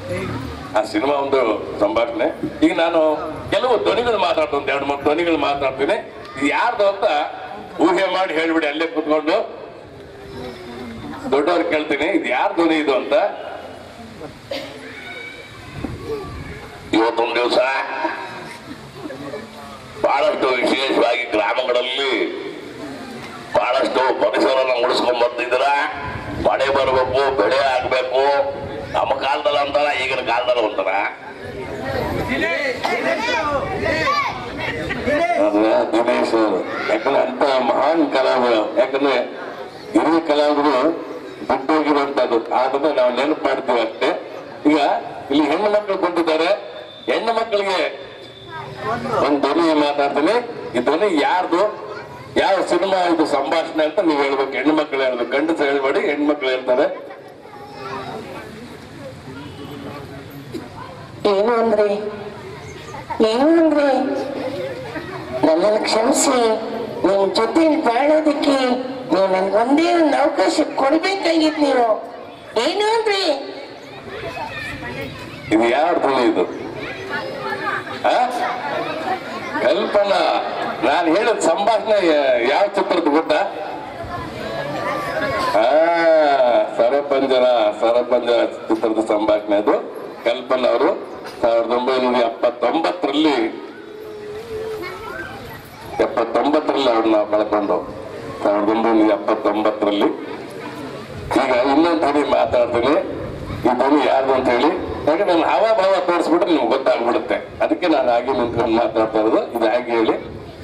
ಆ ಸಿನಿಮಾ ಒಂದು ಸಂಭಾಷಣೆ ಈಗ ನಾನು ಕೆಲವು ಧ್ವನಿಗಳು ಮಾತಾಡ್ತೀನಿ ಒಂದು ಎರಡು ಮೂರು ಧ್ವನಿಗಳು ಮಾತಾಡ್ತೀನಿ ಇದು ಯಾರ್ದು ಅಂತ ಊಹೆ ಮಾಡಿ ಹೇಳ್ಬಿಡಿ ಅಲ್ಲೇ ಕುತ್ಕೊಂಡು ದೊಡ್ಡವ್ರು ಕೇಳ್ತೀನಿ ಇದು ಯಾರ ಧ್ವನಿ ಇದು ಅಂತ ಇವತ್ತೊಂದು ದಿವಸ ಬಹಳಷ್ಟು ವಿಶೇಷವಾಗಿ ಗ್ರಾಮಗಳಲ್ಲಿ ಬಹಳಷ್ಟು ಪರಿಸರನ ಉಳಿಸ್ಕೊಂಡ್ ಬರ್ತಿದ್ರ ಮಳೆ ಬರಬೇಕು ಬೆಳೆ ಆಗ್ಬೇಕು ನಮ್ಮ ಕಾಲದಲ್ಲಿ ಅಂತಾರ ಈಗಿನ ಕಾಲದಲ್ಲಿ ಅಂತಾರ ಅದ್ರ ದಿನೇಶ್ ಅವರು ಯಾಕಂದ್ರೆ ಅಂತ ಮಹಾನ್ ಕಲಾವಿದರು ಯಾಕಂದ್ರೆ ಹಿರಿಯ ಕಲಾವಿದರು ಬಿಟ್ಟೋಗಿರುವಂತದ್ದು ಆದ್ರೆ ನಾವು ನೆನಪು ಮಾಡ್ತೀವಿ ಅಷ್ಟೇ ಈಗ ಇಲ್ಲಿ ಹೆಣ್ಣು ಮಕ್ಕಳು ಬಂದಿದ್ದಾರೆ ಹೆಣ್ಣು ಮಕ್ಕಳಿಗೆ ಒಂದು ಧ್ವನಿ ಮಾತಾಡ್ತೀನಿ ಈ ಧ್ವನಿ ಯಾರ್ದು ಯಾವ ಸಿನಿಮಾ ಇದು ಸಂಭಾಷಣೆ ಅಂತ ನೀವು ಹೇಳ್ಬೇಕು ಹೆಣ್ಣು ಮಕ್ಕಳು ಹೇಳ್ಬೇಕು ಗಂಡಸ ಹೇಳ್ಬೇಡಿ ಹೆಣ್ಮಕ್ಳು ಹೇಳ್ತಾರೆ ಏನು ಅಂದ್ರೆ ಏನು ಅಂದ್ರೆ ನನ್ನನ್ನು ಕ್ಷಮಿಸಿ ನಿಮ್ ಜೊತೆ ಬಾಳೋದಕ್ಕೆ ನೀವು ನನ್ಗೊಂದೇ ಒಂದು ಅವಕಾಶ ಕೊಡ್ಬೇಕಾಗಿತ್ತು ನೀವು ಏನು ಅಂದ್ರೆ ಇದು ಯಾರ ಧ್ವನಿ ಇದು ಆ? ಕಲ್ಪನಾ ನಾನು ಹೇಳಿದ ಸಂಭಾಷಣೆ ಯಾ- ಯಾವ ಚಿತ್ರದ ಗೊತ್ತಾ ಆ ಸರಪಂಜರ ಸರಪಂಜರ ಚಿತ್ರದ ಸಂಭಾಷಣೆ ಅದು ಕಲ್ಪನಾ ಅವರು ಸಾವಿರದ ಒಂಬೈನೂರ ಎಪ್ಪತ್ತೊಂಬತ್ತರಲ್ಲಿ ಎಪ್ಪತ್ತೊಂಬತ್ತರಲ್ಲಿ ಅವ್ರನ್ನ ನಾವು ಕಳ್ಕೊಂಡು ಸಾವಿರದ ಒಂಬೈನೂರ ಎಪ್ಪತ್ತೊಂಬತ್ತರಲ್ಲಿ ಈಗ ಇನ್ನೊಂದು ಧ್ವನಿ ಮಾತಾಡ್ತೀನಿ ಈ ಧ್ವನಿ ಯಾರ್ದು ಅಂತ ಹೇಳಿ ಯಾಕಂದ್ರೆ ನಾನು ಹಾವಭಾವ ತೋರಿಸ್ಬಿಟ್ರೆ ನಿಮ್ಗೆ ಗೊತ್ತಾಗ್ಬಿಡುತ್ತೆ ಅದಕ್ಕೆ ನಾನು ಹಾಗೆ ನಿಂತ್ಕೊಂಡು ಮಾತಾಡ್ತಾ ಇರೋದು ಇದು ಹಾಗೆ ಹೇಳಿ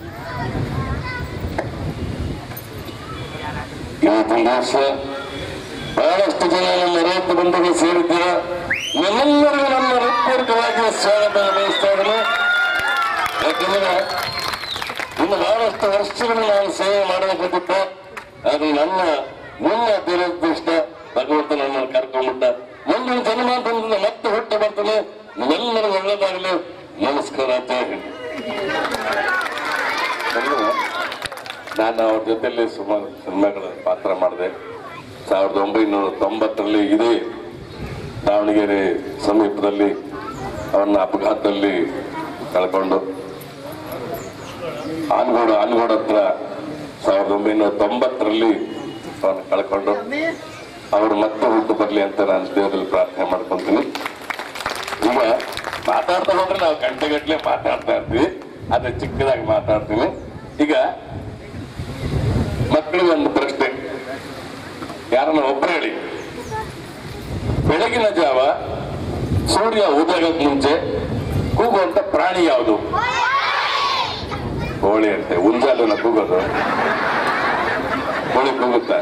ಇವತ್ತಿನ ದಿವಸ ಬಹಳಷ್ಟು ಜನ ನಮ್ಮ ರೈತ ಬಂಧುಗಳು ಸೇರಿದ್ದೀರ ನಿಮ್ಮೆಲ್ಲರಿಗೂ ನನ್ನ ಹೃತ್ಪೂರ್ವಕವಾಗಿ ಸ್ವಾಗತ ಬಯಸ್ತಾ ಇದ್ದೀನಿ ಯಾಕಂದ್ರೆ ಇನ್ನು ಬಹಳಷ್ಟು ವರ್ಷಗಳು ನಾನು ಸೇವೆ ಮಾಡಬೇಕಿತ್ತು ಅದು ನನ್ನ ಮುನ್ನ ದುರದೃಷ್ಟ ಭಗವಂತ ನನ್ನನ್ನು ಕರ್ಕೊಂಡ್ಬಿಟ್ಟ ಮುಂದಿನ ಜನ್ಮಾಂತರದಿಂದ ಮತ್ತೆ ಹುಟ್ಟ ಬರ್ತೇನೆ ನಿಮ್ಮೆಲ್ಲರಿಗೂ ಒಳ್ಳೇದಾಗಲಿ ನಮಸ್ಕಾರ ಜಯ ಹಿಂದ್ ಅಲ್ವಾ? ನಾನು ಅವ್ರ ಜೊತೆಲಿ ಸುಮಾರು ಸಿನಿಮಾಗಳ ಪಾತ್ರ ಮಾಡಿದೆ ಸಾವಿರದ ಒಂಬೈನೂರ ತೊಂಬತ್ತರಲ್ಲಿ ಇದೇ ದಾವಣಗೆರೆ ಸಮೀಪದಲ್ಲಿ ಅವನ್ನ ಅಪಘಾತದಲ್ಲಿ ಕಳ್ಕೊಂಡು ಆನ್ಗೋಡು ಆನ್ಗೋಡ್ ಹತ್ರ ಸಾವಿರದ ಒಂಬೈನೂರ ತೊಂಬತ್ತರಲ್ಲಿ ಅವನ್ನ ಕಳ್ಕೊಂಡು ಅವರು ಮತ್ತೆ ಹುಟ್ಟು ಬರಲಿ ಅಂತ ನಾನು ದೇವರಲ್ಲಿ ಪ್ರಾರ್ಥನೆ ಮಾಡ್ಕೊಂತೀನಿ ಈಗ ಮಾತಾಡ್ತಾ ಹೋದ್ರೆ ನಾವು ಗಂಟೆಗಟ್ಟಲೆ ಮಾತಾಡ್ತಾ ಇರ್ತೀವಿ ಅದೇ ಚಿಕ್ಕದಾಗಿ ಮಾತಾಡ್ತೀನಿ ಈಗ ಮಕ್ಕಳಿಗೆ ಒಂದು ಪ್ರಶ್ನೆ ಯಾರನ್ನ ಒಬ್ಬರು ಹೇಳಿ ಬೆಳಗಿನ ಜಾವ ಸೂರ್ಯ ಉದಯಕ್ಕೆ ಮುಂಚೆ ಕೂಗುವಂತ ಪ್ರಾಣಿ ಯಾವುದು ಕೋಳಿ ಅಂತೆ ಉಂಜಾಲನ ಕೂಗೋದು ಕೋಳಿ ಕೂಗುತ್ತಾ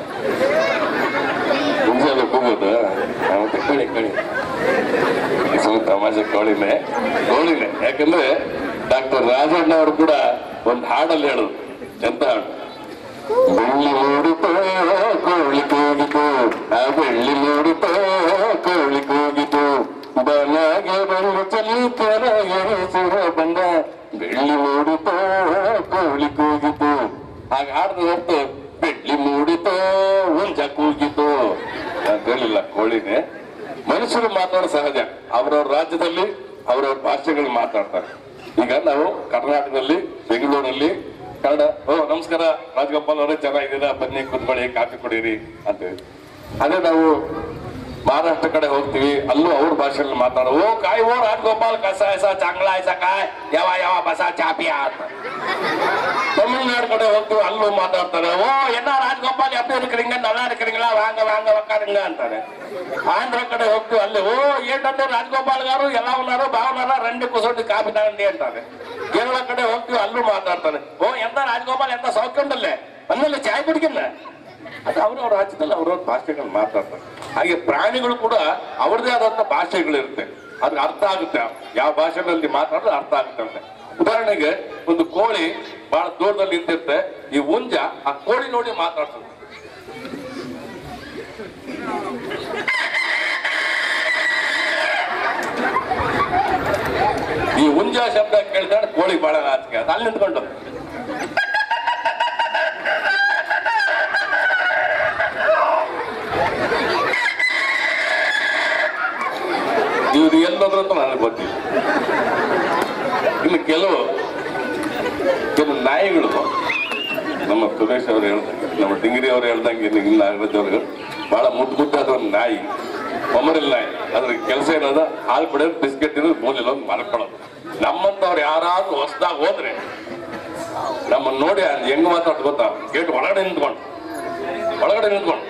ಉಂಜಾಲು ಕೂಗೋದು ಆ, ಮತ್ತೆ ಕಳಿ ಕಳಿ ಸುಮ್ಮನೆ ತಮಾಷೆ ಕೋಳಿನೇ ಕೋಳಿನೇ ಯಾಕಂದ್ರೆ ಡಾಕ್ಟರ್ ರಾಜಣ್ಣ ಅವರು ಕೂಡ ಒಂದು ಹಾಡಲ್ಲಿ ಹೇಳುದು ಎಂತ ಹಾಡು ಬೆಳ್ಳಿ ಮೂಡಿತೋ ಕೋಳಿ ಕೂಗಿತು ಆ ಬೆಳ್ಳಿ ಮೂಡಿತೋ ಕೋಳಿ ಕೂಗಿತು ಬನಾಗೆ ಬಂದು ಚಲ್ಲಿ ಕೆರೆಗೆ ಸುರ ಬಂದ ಬೆಳ್ಳಿ ಮೂಡಿತೋ ಕೋಳಿ ಕೂಗಿತು ಹಾಗ ಹಾಡ್ದು ಹೊರತು ಬೆಳ್ಳಿ ಮೂಡಿತೋ ಹುಂಜ ಕೂಗಿತು ಅಂತ ಹೇಳಿಲ್ಲ ಕೋಳಿನೇ ಮನುಷ್ಯರು ಮಾತಾಡೋ ಸಹಜ ಅವ್ರವ್ರ ರಾಜ್ಯದಲ್ಲಿ ಅವ್ರವ್ರ ಭಾಷೆಗಳು ಮಾತಾಡ್ತಾರೆ ಈಗ ನಾವು ಕರ್ನಾಟಕದಲ್ಲಿ ಬೆಂಗಳೂರಲ್ಲಿ ಕನ್ನಡ ಓ ನಮಸ್ಕಾರ ರಾಜಗೋಪಾಲ್ ಅವರೇ ಚೆನ್ನಾಗಿದ್ದೀರಾ ಬನ್ನಿ ಕುತ್ಕೊಳ್ಳಿ ಕಾಫಿ ಕುಡೀರಿ ಅಂತೇಳಿ ಅದೇ ನಾವು ಮಹಾರಾಷ್ಟ್ರ ಕಡೆ ಹೋಗ್ತೀವಿ ಅಲ್ಲೂ ಅವ್ರ ಭಾಷೆಯಲ್ಲಿ ಮಾತಾಡೋ ಓ ಕಾಯ್ ಓ ರಾಜಗೋಪಾಲ್ ಕಸ ಐಸ ಚಾಂಗ್ಲಾ ಐಸ ಕಾಯ್ ಯಾವ ಯಾವ ಬಸ ಚಾಪಿಯಾ ಅಂತ ತಮಿಳ್ನಾಡು ಕಡೆ ಹೋಗ್ತೀವಿ ಅಲ್ಲೂ ಮಾತಾಡ್ತಾರೆ ಓ என்ன ರಾಜಗೋಪಾಲ್ எப்படி இருக்கிறீங்க நல்லா இருக்கிறீங்களா வாங்க வாங்க உக்காருங்க అంటారు ఆంధ్ర కಡೆ ಹೋಗ್ತೀವಿ ಅಲ್ಲಿ ఓ ఏంటంటే రాజగోపాల్ గారు ఎలా ఉన్నారు బాగున్నారా రండి కూర్చోండి కాఫీ తాగండి అంటారు కేరళ ಕಡೆ ಹೋಗ್ತೀವಿ ಅಲ್ಲೂ ಮಾತಾಡ್ತಾರೆ ಓ ಎಂತ ರಾಜಗೋಪಾಲ್ ಎಂತ ಸೌಖ್ಯಂಡಲ್ಲೇ ಮನೇಲಿ ಚಾಯ್ ಕುಡಿಕಿಲ್ಲ ಅದು ಅವ್ರವ್ರ ರಾಜ್ಯದಲ್ಲಿ ಅವ್ರವ್ರ ಭಾಷೆಗಳು ಮಾತಾಡ್ತಾರೆ ಹಾಗೆ ಪ್ರಾಣಿಗಳು ಕೂಡ ಅವ್ರದೇ ಆದಂತ ಭಾಷೆಗಳಿರುತ್ತೆ ಅದ್ರ ಅರ್ಥ ಆಗುತ್ತೆ ಯಾವ ಭಾಷೆಗಳಲ್ಲಿ ಮಾತಾಡಿದ್ರೆ ಅರ್ಥ ಆಗುತ್ತೆ ಅಂತ ಉದಾಹರಣೆಗೆ ಒಂದು ಕೋಳಿ ಬಹಳ ದೂರದಲ್ಲಿ ನಿಂತಿರುತ್ತೆ ಈ ಹುಂಜ ಆ ಕೋಳಿ ನೋಡಿ ಮಾತಾಡ್ತದೆ ಈ ಹುಂಜ ಶಬ್ದ ಕೇಳಿದ್ರೆ ಕೋಳಿ ಬಹಳ ನಾಚಿಕೆ ಅದು ಅಲ್ಲಿ ನಿಂತ್ಕೊಂಡು ಇವ್ರು ಎಲ್ಲೋದ್ರು ಅಂತ ನನಗೆ ಗೊತ್ತಿಲ್ಲ ಇನ್ನು ಕೆಲವು ಕೆಲವು ನಾಯಿಗಳು ನಮ್ಮ ಸುರೇಶ್ ಅವರು ಹೇಳ್ದಂಗೆ ನಮ್ಮ ಡಿಂಗಿರಿ ಅವರು ಹೇಳ್ದಂಗೆ ಇನ್ನು ನಾಗರಾಜ್ ಅವ್ರಿಗೆ ಬಹಳ ಮುದ್ದು ಮುದ್ದಾದ ಒಂದು ನಾಯಿ ಕೊಮರಿಲ್ ನಾಯಿ ಅದ್ರ ಕೆಲಸ ಏನದ ಹಾಲು ಬಿಡೋದು ಬಿಸ್ಕೆಟ್ ಇರೋದು ಮೂಲೆಲ್ಲ ಒಂದು ಮಲ್ಕೊಳ್ಳೋದು ನಮ್ಮಂತವ್ರು ಯಾರಾದ್ರೂ ಹೊಸದಾಗಿ ಹೋದ್ರೆ ನಮ್ಮನ್ನ ನೋಡಿ ಅದು ಹೆಂಗ್ ಮಾತಾಡ್ತು ಗೊತ್ತಾ ಗೇಟ್ ಒಳಗಡೆ ನಿಂತ್ಕೊಂಡು ಒಳಗಡೆ ನಿಂತ್ಕೊಂಡು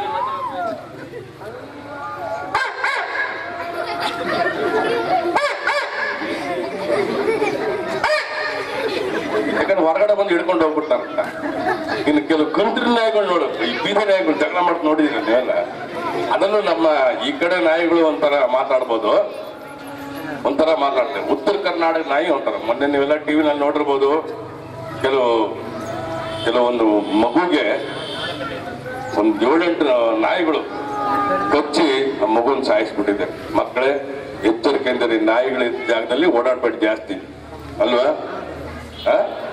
ಯಾಕಂದ್ರೆ ಹೊರಗಡೆ ಬಂದು ಹಿಡ್ಕೊಂಡು ಹೋಗ್ಬಿಡ್ತಾರಂತ ಇನ್ನು ಕೆಲವು ಕಂಟ್ರಿ ನಾಯಿಗಳು ನೋಡು ಈ ಬೀದಿ ನಾಯಿಗಳು ಜಗಳ ಮಾಡಿ ನೋಡಿದ್ರೆ ನೀವೆಲ್ಲ ಅದನ್ನು ನಮ್ಮ ಈ ಕಡೆ ನಾಯಿಗಳು ಒಂಥರ ಮಾತಾಡ್ಬೋದು ಒಂಥರ ಮಾತಾಡ್ತೇವೆ ಉತ್ತರ ಕರ್ನಾಟಕ ನಾಯಿ ಒಂಥರ ಮೊನ್ನೆ ನೀವೆಲ್ಲ ಟಿವಿನಲ್ಲಿ ನೋಡಿರ್ಬೋದು ಕೆಲವು ಕೆಲವೊಂದು ಮಗುಗೆ ಒಂದು ಏಳೆಂಟು ನಾಯಿಗಳು ಕಚ್ಚಿ ಆ ಮಗುನ ಸಾಯಿಸ್ಬಿಟ್ಟಿದೆ ಮಕ್ಕಳೇ ಎಚ್ಚರಿಕೆಯಿಂದ ಈ ನಾಯಿಗಳ ಜಾಗದಲ್ಲಿ ಓಡಾಡ್ಬೇಡಿ ಜಾಸ್ತಿ ಅಲ್ವಾ ಆ?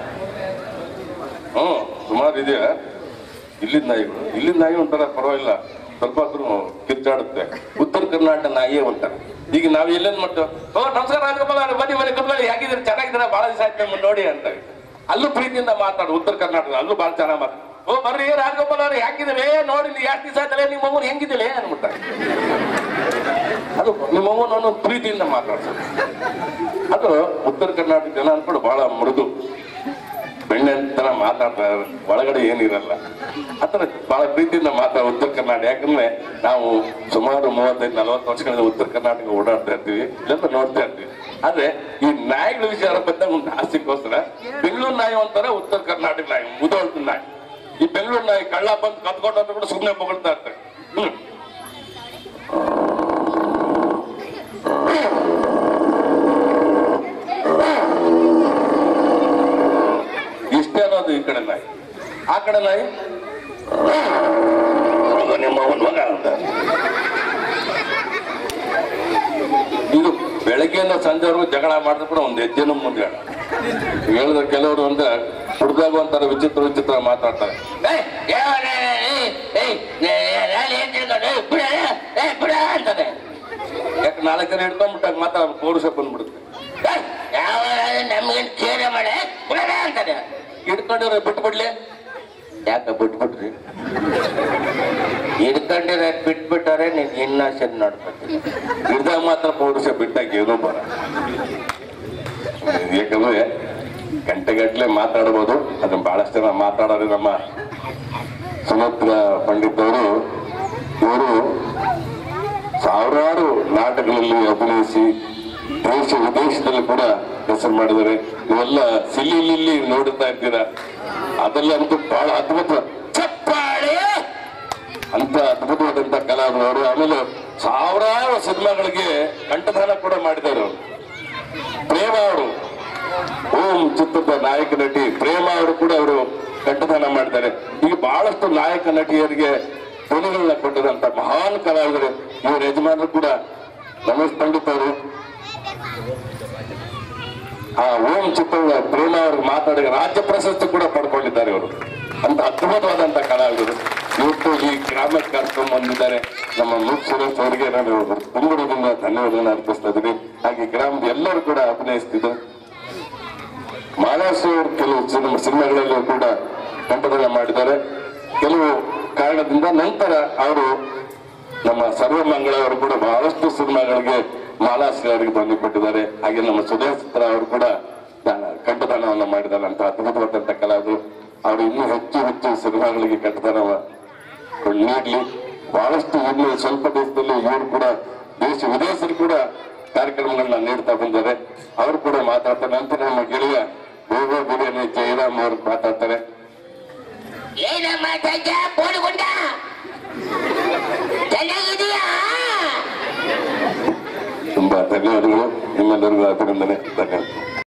ಹ್ಮ್ ಸುಮಾರು ಇದೆಯಾ ಇಲ್ಲಿನ ನಾಯಿಗಳು ಇಲ್ಲಿನ ನಾಯಿ ಒಂಥರ ಪರವಾಗಿಲ್ಲ ಸ್ವಲ್ಪ ಆದ್ರೂ ಕಿತ್ತಾಡುತ್ತೆ ಉತ್ತರ ಕರ್ನಾಟಕ ನಾಯಿಯೇ ಒಂಥರ ಈಗ ನಾವು ಎಲ್ಲೇನ್ ಮಾಡ್ತೇವೆ ಓ ನಮಸ್ಕಾರ ರಾಜಗೋಪಾಲ ಅವ್ರೆ, ಬನ್ನಿ ಬನ್ನಿ ಕುತ್ಕೊಳ್ಳಿ ಹೇಗಿದ್ದೀರಿ ಚೆನ್ನಾಗಿದ್ದೀರಾ ಬಹಳ ದಿವಸ ಆಯ್ತು ನಿಮ್ಮನ್ನ ನೋಡಿ ಅಂತ ಅಲ್ಲೂ ಪ್ರೀತಿಯಿಂದ ಮಾತಾಡು ಉತ್ತರ ಕರ್ನಾಟಕ ಅಲ್ಲೂ ಬಹಳ ಚೆನ್ನಾಗಿ ಮಾತಾಡು ಓ ಬರ್ರಿ ರಾಜಗೋಪಾಲ್ ಅವ್ರೆ ಹೇಗಿದ್ದೀರಿ ನೋಡಿ ಇಲ್ಲಿ ಎಷ್ಟು ದಿವಸ ಆಯ್ತಲ್ಲ ನಿಮ್ಮ ಮಗು ಹೆಂಗಿದಿಲ್ಲ ಅನ್ಬಿಡ್ತಾರೆ ಅದು ನಿಮ್ಮ ಮಗುನ ಪ್ರೀತಿಯಿಂದ ಮಾತಾಡ್ಸೋದು ಅದು ಉತ್ತರ ಕರ್ನಾಟಕ ಜನ ಅನ್ಕೊಂಡು ಬಹಳ ಮೃದು ಬೆಣ್ಣೆ ತರ ಮಾತಾಡ್ತಾರೆ ಒಳಗಡೆ ಏನಿರಲ್ಲ ಆತರ ಬಹಳ ಪ್ರೀತಿಯಿಂದ ಮಾತಾಡ ಉತ್ತರ ಕರ್ನಾಟಕ ಯಾಕಂದ್ರೆ ನಾವು ಸುಮಾರು ಮೂವತ್ತೈದು ನಲವತ್ತು ವರ್ಷಗಳಿಂದ ಉತ್ತರ ಕರ್ನಾಟಕ ಓಡಾಡ್ತಾ ಇರ್ತೀವಿ ಇಲ್ಲೆಲ್ಲ ನೋಡ್ತಾ ಇರ್ತೀವಿ ಆದ್ರೆ ಈ ನಾಯಿಗಳ ವಿಚಾರ ಬಂದಾಗ ಒಂದು ಆಸ್ತಿಗೋಸ್ಕರ ಬೆಂಗಳೂರು ನಾಯಿ ಒಂಥರ ಉತ್ತರ ಕರ್ನಾಟಕ ನಾಯಿ ಮುದೋಳ್ದ ನಾಯಿ ಈ ಬೆಂಗಳೂರು ನಾಯಿ ಕಳ್ಳ ಬಂದು ಕತ್ಕೊಂಡು ಕೂಡ ಸುಮ್ಮನೆ ಹೊಗಳ್ತಾ ಇರ್ತಾರೆ ಹ್ಮ್ ಇಷ್ಟೇ ಅನ್ನೋದು ಈ ಕಡೆ ನಾಯಿ ಆ ಕಡೆ ನಾಯಿ ಹೌದು, ನಿಮ್ಮ ಅವನ್ ಮಗ ಅಂತ ಇದು ಬೆಳಗ್ಗೆಯಿಂದ ಸಂಜೆವರೆಗೂ ಜಗಳ ಮಾಡಿದ್ರು ಕೂಡ ಒಂದು ಹೆಜ್ಜೆನೂ ಮುಂದೆ ಹೇಳಿದ ಕೆಲವರು ಅಂದ್ರೆ ಹುಡ್ದಾಗ ಒಂಥರ ವಿಚಿತ್ರ ವಿಚಿತ್ರ ಮಾತಾಡ್ತಾರೆ ಏಯ್, ಯಾವ- ಏಯ್, ಏಯ್, ಏಯ್, ನಾನು ಏನ್ ತಿಳ್ಕೊಂಡೆ? ಏಯ್, ಬಿಡ, ಏಯ್, ಬಿಡ ಅಂತಾನೆ. ಯಾಕೆ ನಾಲ್ಕು ಜನ ಹಿಡ್ಕೊಂಡ್ಬಿಟ್ಟಾಗ ಮಾತಾಡ ಪೌರುಷ ಬಂದ್ಬಿಡುತ್ತೆ ಏಯ್, ಯಾವ ನಮ್ಗೇನ್ ಕೇರೆ ಮಾಡೆ ಬಿಡ ಅಂತಾನೆ ಹಿಡ್ಕೊಂಡಿರೋ ಬಿಟ್ಬಿಡ್ಲಿ ಯಾಕ ಬಿಟ್ಬಿಟ್ರಿ ಹಿಡ್ಕೊಂಡಿರ ಬಿಟ್ಬಿಟ್ಟಾರೆ ನೀನ್ ಇನ್ನಾಶನ್ ನೋಡ್ಕೊತೀನಿ ಹಿಡ್ದಾಗ ಮಾತ್ರ ಪೌರುಷ ಬಿಟ್ಟಾಗ ಏನೂ ಬರ ಯಾಕಂದ್ರೆ ಗಂಟೆಗಟ್ಲೆ ಮಾತಾಡ್ಬೋದು ಅದನ್ನ ಬಹಳಷ್ಟು ಜನ ಮಾತಾಡೋದು ನಮ್ಮ ಸುಮತ್ರ ಪಂಡಿತ್ ಅವರು ಇವರು ಸಾವಿರಾರು ನಾಟಕಗಳಲ್ಲಿ ಅಭಿನಯಿಸಿ ದೇಶ ವಿದೇಶದಲ್ಲಿ ಕೂಡ ಹೆಸರು ಮಾಡಿದ್ದಾರೆ ಇವೆಲ್ಲ ಸಿಲ್ಲಿ ನೋಡುತ್ತಾ ಇದ್ದೀರಾ ಅದಲ್ಲಂತೂ ಬಹಳ ಅದ್ಭುತ ಚಪ್ಪಾಳೆ ಅಂತ ಅದ್ಭುತವಾದಂತ ಕಲಾವಿದರು ಆಮೇಲೆ ಸಾವಿರಾರು ಸಿನಿಮಾಗಳಿಗೆ ಕಂಠದಾನ ಕೂಡ ಮಾಡಿದ್ದಾರೆ ಅವರು ಪ್ರೇಮ ಅವರು ಓಂ ಚಿತ್ರದ ನಾಯಕ ನಟಿ ಪ್ರೇಮ ಅವರು ಕೂಡ ಅವರು ಕಂಠದಾನ ಮಾಡಿದ್ದಾರೆ ಈಗ ಬಹಳಷ್ಟು ನಾಯಕ ನಟಿಯರಿಗೆ ಧ್ವನಿಗಳನ್ನ ಕೊಟ್ಟಿದಂತ ಮಹಾನ್ ಕಲಾವಿದರು ಇವರ ಯಜಮಾನರು ಕೂಡ ರಮೇಶ್ ಪಂಡಿತ್ ಅವರು ಆ ಓಂ ಚಿತ್ರದ ಪ್ರೇಮ ಅವ್ರಿಗೆ ಮಾತಾಡಿ ರಾಜ್ಯ ಪ್ರಶಸ್ತಿ ಕೂಡ ಪಡ್ಕೊಂಡಿದ್ದಾರೆ ಇವರು ಅಂತ ಅದ್ಭುತವಾದಂತ ಕಲಾವಿದರು ಇವತ್ತು ಈ ಗ್ರಾಮಕ್ಕೆ ಕರ್ಕೊಂಡ್ ಬಂದಿದ್ದಾರೆ ನಮ್ಮ ಮೂಕ್ ಸುರೇಶ್ ಅವರಿಗೆ ನಾನು ತುಂಬುವುದರಿಂದ ಧನ್ಯವಾದಗಳನ್ನು ಅರ್ಪಿಸ್ತಾ ಇದ್ದೀನಿ ಹಾಗೆ ಗ್ರಾಮದ ಎಲ್ಲರೂ ಕೂಡ ಅಭಿನಯಿಸ್ತಿದ್ರು ಮಹಾರಾಷ್ಟ್ರ ಅವರು ಕೆಲವು ಸಿನಿಮಾ ಸಿನಿಮಾಗಳಲ್ಲೂ ಕೂಡ ಕಂಠದಾನ ಮಾಡಿದ್ದಾರೆ ಕೆಲವು ಕಾರಣದಿಂದ ನಂತರ ಅವರು ನಮ್ಮ ಸರ್ವಮಂಗಳ ಅವರು ಕೂಡ ಬಹಳಷ್ಟು ಸಿನಿಮಾಗಳಿಗೆ ಮಾಲಾಶ್ರೀ ಅವರಿಗೆ ಬಂದು ಕೊಟ್ಟಿದ್ದಾರೆ ಹಾಗೆ ನಮ್ಮ ಸುಧೇಶ್ವರ ಅವರು ಕೂಡ ದಾನ- ಕಂಠದಾನವನ್ನು ಮಾಡಿದ್ದಾರೆ ಅಂತ ಅದ್ಭುತವಾದಂತ ಕಲಾವಿದರು ಅವರು ಇನ್ನೂ ಹೆಚ್ಚು ಹೆಚ್ಚು ಸಿನಿಮಾಗಳಿಗೆ ಕಂಠದಾನ ನೀಡಲಿ ಬಹಳಷ್ಟು ಇನ್ನು ಸ್ವಲ್ಪ ದಿವಸದಲ್ಲಿ ಇವರು ಕೂಡ ದೇಶ ವಿದೇಶರು ಕೂಡ ಕಾರ್ಯಕ್ರಮಗಳನ್ನ ನೀಡ್ತಾ ಬಂದ್ದಾರೆ ಅವರು ಕೂಡ ಮಾತಾಡ್ತಾರೆ ನಂತರ ನಮ್ಮ ಗೆಳೆಯ ಗೋಗೋ ಬಿರಿಯಾನಿ ಜಯರಾಮ್ ಅವರು ಮಾತಾಡ್ತಾರೆ ಏನ ಮಾತಾಡ್ತ ಬೋಡುಗೊಂಡ ಚೆನ್ನಾಗಿದೀಯಾ ತುಂಬಾ ಧನ್ಯವಾದಗಳು ನಿಮ್ಮೆಲ್ಲರಿಗೂ ಅಭಿನಂದನೆ ಧನ್ಯವಾದ